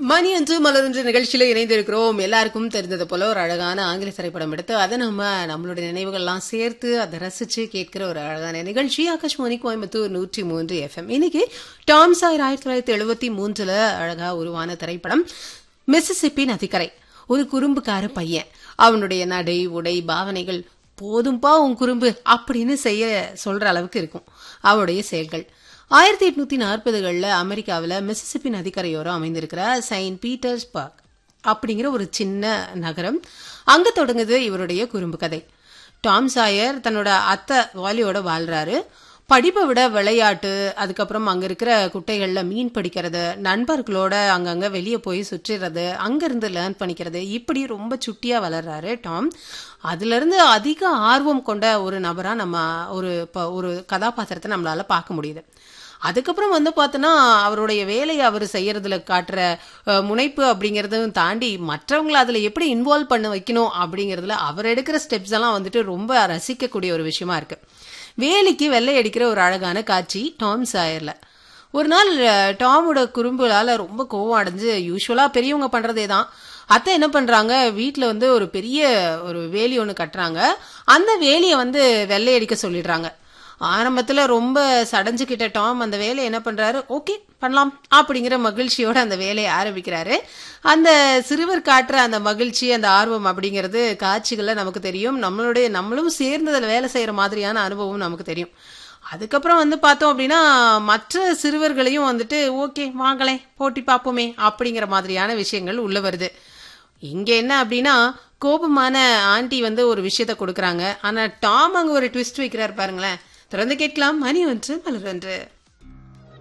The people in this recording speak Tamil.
மணி என்று மலர்ன்ற நிகழ்ச்சியில இணைந்திருக்கிறோம் எல்லாருக்கும் தெரிந்தது போல ஒரு அழகான ஆங்கில திரைப்படம் எடுத்து அதை நம்ம நம்மளுடைய நினைவுகள்லாம் சேர்த்து அதை ரசிச்சு கேட்கிற ஒரு அழகான நிகழ்ச்சி ஆகாஷ்வாணி கோயம்புத்தூர் நூற்றி மூன்று எஃப்எம் இன்னைக்கு டாம் சாயர் ஆயிரத்தி தொள்ளாயிரத்தி எழுபத்தி மூன்றுல அழகா உருவான திரைப்படம் மிசிசிப்பி நதிக்கரை ஒரு குறும்புக்கார பையன் அவனுடைய நடை உடை பாவனைகள் போதும்பா உன் குறும்பு அப்படின்னு செய்ய சொல்ற அளவுக்கு இருக்கும் அவனுடைய செயல்கள் ஆயிரத்தி எட்நூத்தி நாற்பதுகளில் அமெரிக்காவில் மிசிசிப்பி நதிக்கரையோரம் அமைந்திருக்கிற செயின்ட் பீட்டர்ஸ் பார்க் அப்படிங்கிற ஒரு சின்ன நகரம் அங்க தொடங்குது இவருடைய குறும்பு கதை டாம் சாயர் தன்னோட அத்தை வாலியோட வாழ்றாரு படிப்பை விட விளையாட்டு அதுக்கப்புறம் அங்க இருக்கிற குட்டைகள்ல மீன் பிடிக்கிறது நண்பர்களோட அங்கங்க வெளியே போய் சுற்றுறது அங்கிருந்து லேர்ன் பண்ணிக்கிறது இப்படி ரொம்ப சுட்டியா வளர்றாரு டாம் அதுல இருந்து அதிக ஆர்வம் கொண்ட ஒரு நபரா நம்ம ஒரு ப- ஒரு கதாபாத்திரத்தை நம்மளால பார்க்க முடியுது அதுக்கப்புறம் வந்து பார்த்தோன்னா அவருடைய வேலையை அவர் செய்யறதுல காட்டுற அஹ், முனைப்பு அப்படிங்கறதும் தாண்டி மற்றவங்களை அதுல எப்படி இன்வால்வ் பண்ண வைக்கணும் அப்படிங்கறதுல அவர் எடுக்கிற ஸ்டெப்ஸ் எல்லாம் வந்துட்டு ரொம்ப ரசிக்கக்கூடிய ஒரு விஷயமா இருக்கு வேலிக்கு வெள்ளை அடிக்கிற ஒரு அழகான காட்சி டாம் சாயர்ல ஒரு நாள் அஹ், டாமோட குறும்புகளால ரொம்ப கோவம் அடைஞ்சு யூஸ்வலா பெரியவங்க பண்றதே தான் அத்தை என்ன பண்றாங்க வீட்ல வந்து ஒரு பெரிய ஒரு வேலி ஒன்று கட்டுறாங்க அந்த வேலியை வந்து வெள்ளை அடிக்க சொல்லிடுறாங்க ஆரம்பத்துல ரொம்ப சடைஞ்சுக்கிட்ட டாம் அந்த வேலையை என்ன பண்றாரு ஓகே பண்ணலாம் அப்படிங்கிற மகிழ்ச்சியோட அந்த வேலையை ஆரம்பிக்கிறாரு அந்த சிறுவர் காட்டுற அந்த மகிழ்ச்சி அந்த ஆர்வம் அப்படிங்கிறது காட்சிகள்ல நமக்கு தெரியும் நம்மளுடைய நம்மளும் சேர்ந்து அதில் வேலை செய்யற மாதிரியான அனுபவம் நமக்கு தெரியும் அதுக்கப்புறம் வந்து பார்த்தோம் அப்படின்னா மற்ற சிறுவர்களையும் வந்துட்டு ஓகே வாங்களே போட்டி பார்ப்போமே அப்படிங்கிற மாதிரியான விஷயங்கள் உள்ள வருது இங்க என்ன அப்படின்னா கோபமான ஆண்டி வந்து ஒரு விஷயத்த கொடுக்கறாங்க ஆனா டாம் அங்க ஒரு ட்விஸ்ட் வைக்கிறார் பாருங்களேன் தொடர்ந்து கேட்கலாம் மணி ஒன்று மலர் ஒன்று